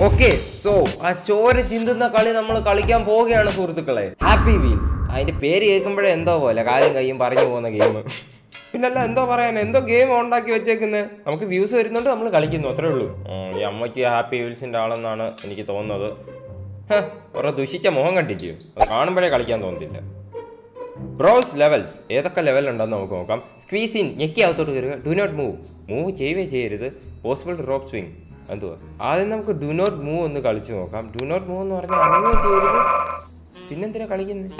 Okay so ആ ചോര ചിന്തുന്ന കളി നമ്മൾ കളിക്കാൻ പോവുകയാണ് സുഹൃത്തുക്കളെ ഹാപ്പി വീൽസ് അതിന്റെ പേര് കേൾക്കുമ്പോഴേ എന്തോ പോലെ കാലും കൈയും പറഞ്ഞു പോകുന്ന ഗെയിം പിന്നല്ല എന്തോ പറയാൻ എന്തോ ഗെയിം ഉണ്ടാക്കി വെച്ചേക്കുന്നത് നമുക്ക് വ്യൂസ് വരുന്നുണ്ട് നമ്മൾ കളിക്കുന്നു അത്രേ ഉള്ളൂ ഉം, ഈ അമ്മയ്ക്ക് ഹാപ്പി വീൽസിന്റെ ആളെന്നാണ് എനിക്ക് തോന്നുന്നത് ഹ, കുറെ ദുഷിച്ച മുഖം കണ്ടില്ലയോ അത് കാണുമ്പോഴേ കളിക്കാൻ തോന്നുന്നില്ല ബ്രോസ് ലെവൽസ് ഏതൊക്കെ ലെവൽ ഉണ്ടെന്ന് നമുക്ക് നോക്കാം സ്ക്വീസ് ഇൻ ഞെക്കി അകത്തോട്ട് കയറുക ഡു നോട്ട് മൂവ് മൂവ് ചെയ്യുകയും ചെയ്യരുത് പോസിബിൾ ഡ്രോപ്പ് സ്വിങ് എന്തുവാ ആദ്യം നമുക്ക് ഡു നോട്ട് മൂവ് ഒന്ന് കളിച്ച് നോക്കാം ഡു നോട്ട് മൂവ് എന്ന് പറഞ്ഞാൽ അനങ്ങുകയും ചെയ്യരുത് പിന്നെന്തിനാ കളിക്കുന്നത്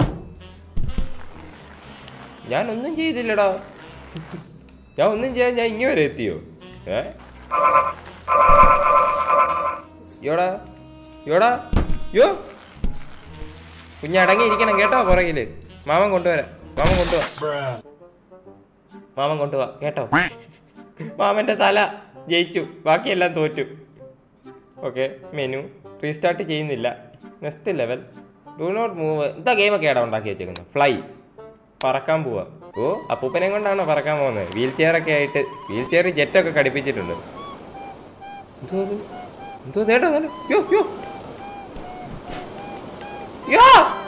ഞാൻ ഒന്നും ചെയ്തില്ലടാ ഞാൻ ഒന്നും ചെയ്യാൻ ഞാൻ ഇങ്ങനെ വരെ എത്തിയോ ഏ യോടാ യോടാ യോ കുഞ്ഞടങ്ങി ഇരിക്കണം കേട്ടോ പുറകില് മാമൻ കൊണ്ടുവരാം മാമൻ കൊണ്ടുപോവാ മാമൻ കൊണ്ടുപോവാ കേട്ടോ മാമന്റെ തല ജയിച്ചു ബാക്കിയെല്ലാം തോറ്റു ഓക്കെ മെനു റീസ്റ്റാർട്ട് ചെയ്യുന്നില്ല next level do not move എന്താ ഗെയിമൊക്കെ ഏടാ ഉണ്ടാക്കി വെച്ചേക്കുന്നത് ഫ്ലൈ പറക്കാൻ പോവാ ഓ അപ്പൂപ്പനെ കൊണ്ടാണോ പറക്കാൻ പോകുന്നത് വീൽ ചെയറൊക്കെ ആയിട്ട് വീൽ ചെയർ ജെറ്റൊക്കെ ഘടിപ്പിച്ചിട്ടുണ്ട് എന്തോ അത് എന്തോ തേട്ടോ യോ യോ യോ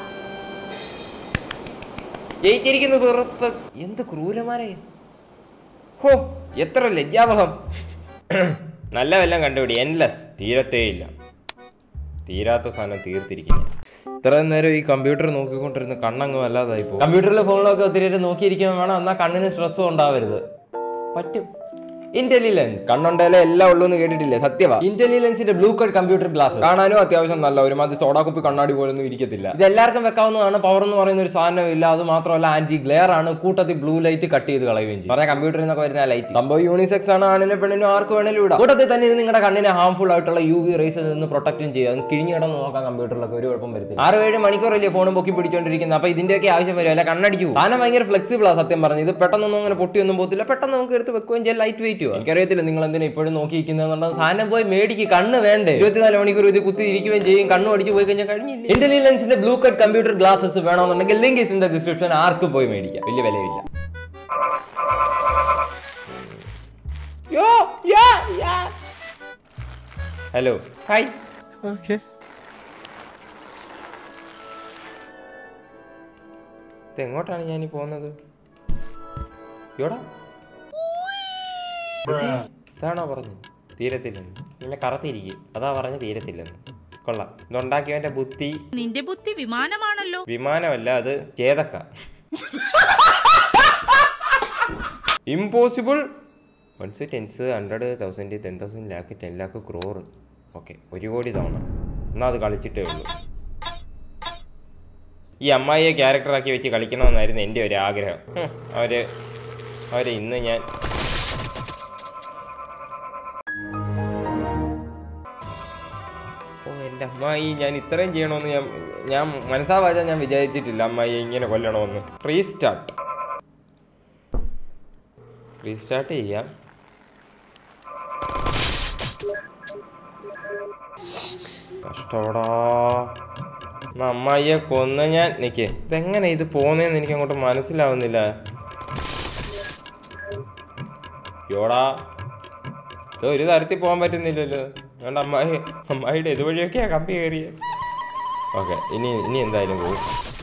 ജയിച്ചിരിക്കുന്നു സുഹൃത്ത് എന്ത് ക്രൂരമാരെ ഹോ എത്ര ലജ്ജാവഹം നല്ല വല്ലം കണ്ടുപിടി എൻലെസ് തീരത്തേയില്ല തീരാത്ത സാധനം തീർത്തിരിക്കുന്നു ഇത്ര നേരം ഈ കമ്പ്യൂട്ടർ നോക്കിക്കൊണ്ടിരുന്ന കണ്ണങ്ങ് വല്ലാതായി പോകും കമ്പ്യൂട്ടറിലെ ഫോണിലൊക്കെ ഒത്തിരി നേരം നോക്കിയിരിക്കുമ്പോൾ വേണം എന്നാൽ കണ്ണിന് സ്ട്രെസ്സും ഉണ്ടാവരുത് പറ്റും ഇന്റലിജൻസ് കണ്ണുണ്ടേലെ എല്ലാം ഉള്ളൂ എന്ന് കേട്ടിട്ടില്ലേ സത്യവാ ഇന്റലിജൻസിന്റെ ബ്ലൂ കട്ട് കമ്പ്യൂട്ടർ ഗ്ലാസ് കാണാനും അത്യാവശ്യം നല്ല ഒരുമാതിരി സോഡാ കുപ്പി കണ്ണാടി പോലൊന്നും ഇരിക്കത്തില്ല ഇത് എല്ലാവർക്കും വെക്കാവുന്നതാണ് പവർ എന്ന് പറയുന്ന ഒരു സാധനം ഇല്ല അത് മാത്രമല്ല ആന്റി ഗ്ലെയർ ആണ് കൂട്ടത്തിൽ ബ്ലൂ ലൈറ്റ് കട്ട് ചെയ്ത് കളയുകയും ചെയ്യും പറഞ്ഞ കമ്പ്യൂട്ടറിൽ നിന്നൊക്കെ വരുന്ന ലൈറ്റ് സംഭവം യൂണിസെക്സ് ആണ് ആണിനെ പെണ്ണിനും ആർക്ക് വേണേലും ഇടാം കൂട്ടത്തിൽ തന്നെ ഇത് നിങ്ങളുടെ കണ്ണിനെ ഹാംഫുൾ ആയിട്ടുള്ള യു വി റേസിൽ നിന്ന് പ്രൊട്ടക്റ്റും ചെയ്യും അത് കിഴിഞ്ഞ് കിടന്ന് നോക്കാം കമ്പ്യൂട്ടറിലൊക്കെ ഒരു കുഴപ്പം വരുത്തില്ല ആറ് ഏഴ് മണിക്കൂറല്ലേ ഫോണും പൊക്കി പിടിച്ചോണ്ടിരിക്കുന്നത് അപ്പൊ ഇതിന്റെയൊക്കെ ആവശ്യം വരും അല്ല കണ്ണടിച്ചു സാധനം ഭയങ്കര ഫ്ലെക്സിബിൾ ആ സത്യം പറഞ്ഞു ഇത് പെട്ടെന്നൊന്നും അങ്ങനെ പൊട്ടിയൊന്നും പോകത്തില്ല പെട്ടെന്ന് നമുക്ക് എടുത്ത് വെക്കുകയും ചെയ്യാൻ ലൈറ്റ് വെയിറ്റ് എനിക്കറിയത്തില്ല നിങ്ങൾ എന്തിനാ ഇപ്പോഴും നോക്കിയിരിക്കുന്നതെന്നുണ്ടെങ്കിൽ സാധനം പോയി മേടിക്ക് കണ്ണ് വേണ്ടേ ഇരുപത്തിനാല് മണിക്കൂർ ഇത് കുത്തി ഇരിക്കുകയും ചെയ്യും കണ്ണു അടിച്ച് പോയി കഴിഞ്ഞാൽ കഴിഞ്ഞില്ല ഇന്റലിജൻസിന്റെ ബ്ലൂ കട്ട് കമ്പ്യൂട്ടർ ഗ്ലാസസ് വേണമെന്നുണ്ടെങ്കിൽ link is in the description ആർക്കും പോയി മേടിക്കാം വലിയ വിലയില്ല yo ya ya hello hi Okay. ഇത് എങ്ങോട്ടാണ് ഞാൻ ഈ പോകുന്നത് യോടാ ഇതാണോ പറഞ്ഞു തീരത്തില്ലെന്ന് പിന്നെ കറത്തിരിക്കും അതാ പറഞ്ഞ് തീരത്തില്ലെന്ന് കൊള്ളാം ഇതുണ്ടാക്കിയവന്റെ ബുദ്ധി നിന്റെ ബുദ്ധി വിമാനമാണല്ലോ വിമാനമല്ല അത് ചേതക്ക impossible ones tens hundred thousand ten thousand lakh ten lakh crore okay ഒരു കോടി തവണ എന്നാൽ അത് കളിച്ചിട്ടേ ഉള്ളൂ ഈ അമ്മായിയെ ക്യാരക്ടറാക്കി വെച്ച് കളിക്കണമെന്നായിരുന്നു എൻ്റെ ഒരു ആഗ്രഹം ഹും, അവര് അവരെ ഇന്ന് ഞാൻ ഓ എൻ്റെ അമ്മായി ഞാൻ ഇത്രയും ചെയ്യണമെന്ന് ഞാൻ ഞാൻ മനസ്സാവാച ഞാൻ വിചാരിച്ചിട്ടില്ല അമ്മായിയെ ഇങ്ങനെ കൊല്ലണമെന്ന് റീസ്റ്റാർട്ട് റീസ്റ്റാർട്ട് ചെയ്യാം കഷ്ടപ്പെടാ എന്നാ അമ്മായിയെ കൊന്ന ഞാൻ നിക്ക് ഇതെങ്ങനെ ഇത് പോന്നേന്ന് എനിക്ക് അങ്ങോട്ട് മനസ്സിലാവുന്നില്ല യോടാ ഇത് ഒരു തരത്തിൽ പോകാൻ പറ്റുന്നില്ലല്ലോ അതുകൊണ്ട് അമ്മായി അമ്മായിയുടെ ഇതുവഴിയൊക്കെയാ കമ്പി കയറിയ ഓക്കെ ഇനി ഇനി എന്തായാലും പോകും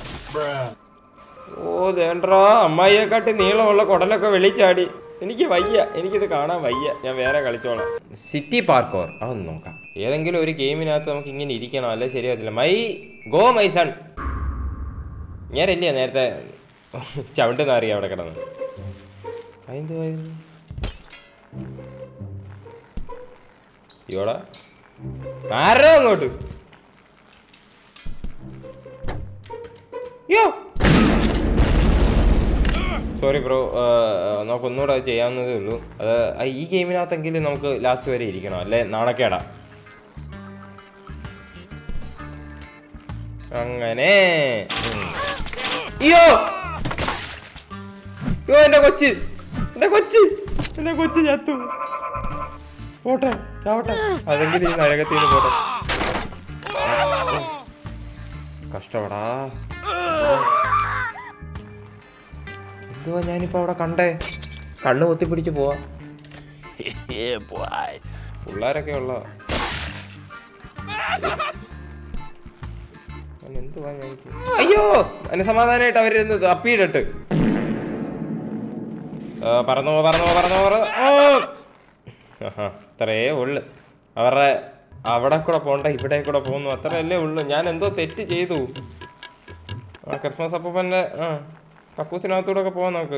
ഓ ദേണ്ടാ അമ്മായിയെക്കാട്ടി നീളമുള്ള കുടലൊക്കെ വെളിച്ചാടി എനിക്ക് വയ്യ എനിക്കിത് കാണാൻ വയ്യ ഞാൻ വേറെ കളിച്ചോളാം സിറ്റി പാർക്കോർ അതൊന്ന് നോക്കാം ഏതെങ്കിലും ഒരു ഗെയിമിനകത്ത് നമുക്ക് ഇങ്ങനെ ഇരിക്കണം അല്ലെ ശരിയാവത്തില്ല മൈ ഗോ മൈ സൺ ഞാനല്ലേ നേരത്തെ ചവിണ്ട് നാറി അവിടെ കിടന്ന് അതെന്തുവായിരുന്നു ഇയോടാ ആരോ അങ്ങോട്ട് യോ സോറി ബ്രോ നമുക്ക് ഒന്നുകൂടെ അത് ചെയ്യാവുന്നതേ ഉള്ളൂ അത് ആ ഈ ഗെയിമിനകത്തെങ്കിലും നമുക്ക് ലാസ്റ്റ് വരെ ഇരിക്കണം അല്ലേ നാണക്കേടാ അങ്ങനെ ഉം. അയ്യോ യോ എന്റെ കൊച്ച് എന്റെ കൊച്ച് എന്റെ കൊച്ച് ചത്തു പോട്ടെ ചാവട്ടെ അതെങ്കിലും ഈ നരകത്തിൽ നിന്ന് പോട്ടെ കഷ്ടപ്പെടാ എന്തുവാ ഞാനിപ്പോ അവിടെ കണ്ടേ കണ്ണ് പൊത്തിപ്പിടിച്ച് പോവാ പിള്ളേരൊക്കെ ഉള്ള എന്തുവാ ഞങ്ങൾക്ക് അയ്യോ അതിന് സമാധാനമായിട്ട് അവരിന്ന് അപ്പീലിട്ട് പറന്നു പോ, പറന്നു പോ, പറന്നു പോ, പറന്നു പോ. ആ ആഹാ, അത്രയേ ഉള്ളു അവരുടെ അവിടെ കൂടെ പോണ്ട ഇവിടെ കൂടെ പോകുന്നു അത്രയല്ലേ ഉള്ളു ഞാൻ എന്തോ തെറ്റ് ചെയ്തു ആ ക്രിസ്മസ് അപ്പൂപ്പൻ്റെ ആ കക്കൂസിനകത്തൂടെ ഒക്കെ പോവാം നമുക്ക്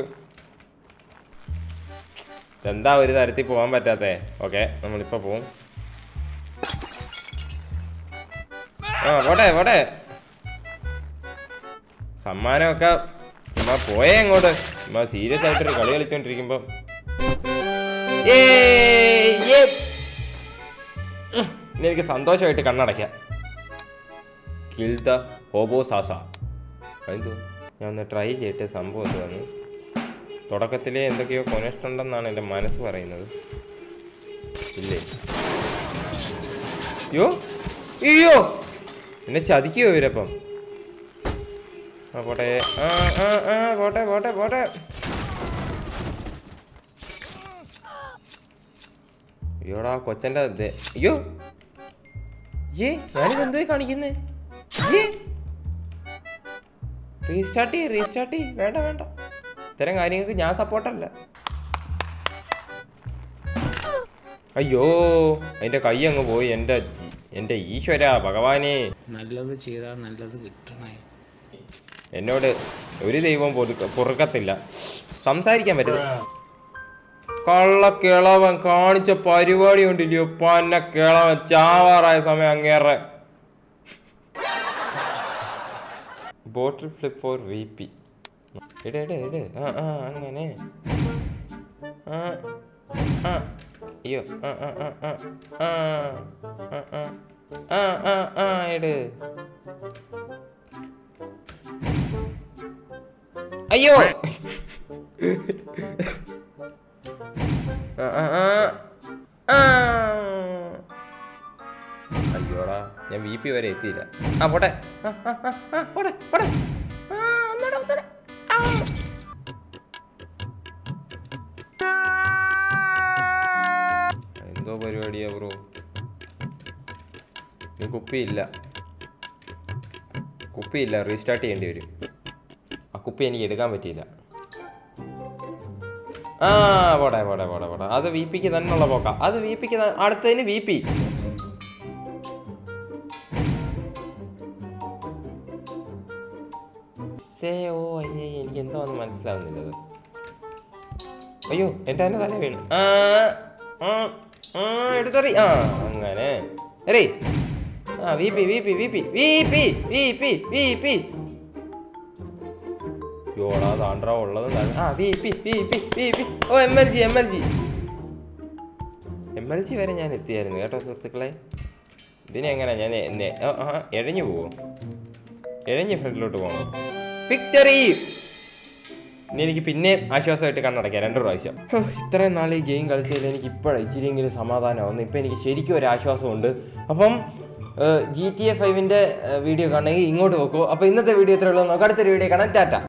എന്താ ഒരു തരത്തിൽ പോകാൻ പറ്റാത്തേ ഓക്കെ നമ്മളിപ്പോൾ പോവും ആ പോട്ടെ പോട്ടെ സമ്മാനമൊക്കെ ചുമ്മാ പോയേ അങ്ങോട്ട് ചുമ്മാ സീരിയസ് ആയിട്ടൊരു കളി കളിച്ചോണ്ടിരിക്കുമ്പോ ഏയ്, ഏ. ഉം, ഇനി എനിക്ക് സന്തോഷമായിട്ട് കണ്ണടയ്ക്കാം കിൽ ദ ഹോബോ സാസ എന്തോ ഞാൻ ഒന്ന് ട്രൈ ചെയ്തിട്ട് സംഭവം എന്ത് വന്നു തുടക്കത്തിലേ എന്തൊക്കെയോ കൊനഷ്ടമുണ്ടെന്നാണ് എൻ്റെ മനസ്സ് പറയുന്നത് ഇല്ലേ അയ്യോ അയ്യോ എന്നെ ചതിക്കോ ഇവരപ്പം ആ പോട്ടെ ആ ആ ആ പോട്ടെ പോട്ടെ പോട്ടെ അയ്യോടാ കൊച്ചൻ്റെ ദേ- അയ്യോ ഏ ഞാനിത് എന്തോയി കാണിക്കുന്നേ ഏ റീസ്റ്റാർട്ട് ചെയ്യ് റീസ്റ്റാർട്ട് ചെയ്യ് വേണ്ട വേണ്ട ഇത്തരം കാര്യങ്ങൾക്ക് ഞാൻ സപ്പോർട്ടല്ല അയ്യോ അതിൻ്റെ കൈ അങ്ങ് പോയി എൻ്റെ എൻ്റെ ഈശ്വര ഭഗവാനേ നല്ലത് ചെയ്താൽ നല്ലത് കിട്ടണേ എന്നോട് ഒരു ദൈവം പൊറുക്ക പൊറുക്കത്തില്ല സംസാരിക്കാൻ പറ്റില്ല കള്ള കിളവൻ കാണിച്ച പരിപാടി കൊണ്ടില്ലയോ പന്ന കിളവൻ ചാവാറായ സമയം അങ്ങേറെ bottle flip for V P ഇട ഇട ഇട് ആ ആ അങ്ങനെ ആ ആ അയ്യോ ആ ആ ആ ആ ആ ആ ആ ആ ആ ആ ഇട് അയ്യോ ആ, ആ, ആ. ആ. അയ്യോടാ ഞാൻ വി പി വരെ എത്തിയില്ല ആ പോട്ടെ ആ, ആ, ആ, ആ, പോട്ടെ പോട്ടെ ആ, ഒന്നൂടെ, ഒന്നൂടെ. ആ. എന്തോ പരിപാടിയാ ബ്രോ നീ കുപ്പിയില്ല കുപ്പിയില്ല റീസ്റ്റാർട്ട് ചെയ്യേണ്ടി വരും ആ കുപ്പി എനിക്ക് എടുക്കാൻ പറ്റിയില്ല ആ പോട്ടെ പോട്ടെ പോട്ടെ പോട്ടെ അത് വി പിക്ക് തന്നെയുള്ള പോക്ക അത് വി പിക്ക് അടുത്തതിന് വി പി സേ ഓ അയ്യേ എനിക്ക് എന്തോ ഒന്നും മനസ്സിലാവുന്നില്ല അത് അയ്യോ എൻ്റെ തന്നെ തല വീണ് ആ ആ ആ എടുത്തറി ആ അങ്ങനെ അരേ ആ V P V P V P V P V P V P യോടാ താണ്ട്രാ ഉള്ളത് താണ്ട്- ആ V P V P V P ഓ M L G M L G M L G വരെ ഞാൻ എത്തിയായിരുന്നു കേട്ടോ സുഹൃത്തുക്കളെ ഇതിനെങ്ങനെ ഞാൻ എ- നെ- ആ, ആ, എഴഞ്ഞു പോവോ എഴഞ്ഞ് ഫ്രണ്ടിലോട്ട് പോകണം വിക്ടറി ഇനി എനിക്ക് പിന്നെ ആശ്വാസമായിട്ട് കണ്ണടയ്ക്കാം രണ്ട് പ്രാവശ്യം ഹോ, ഇത്രയും നാൾ ഈ ഗെയിം കളിച്ചതിൽ എനിക്ക് ഇപ്പോഴാണ് ഇച്ചിരിയെങ്കിലും സമാധാനമാവുന്നു ഇപ്പം എനിക്ക് ശരിക്കും ഒരു ആശ്വാസമുണ്ട് അപ്പം ജി ടി എ ഫൈവിൻ്റെ വീഡിയോ കാണണമെങ്കിൽ ഇങ്ങോട്ട് നോക്കൂ അപ്പോൾ ഇന്നത്തെ വീഡിയോ ഇത്രയുള്ളൂ നമുക്ക് അടുത്തൊരു വീഡിയോ കാണാം ടാറ്റ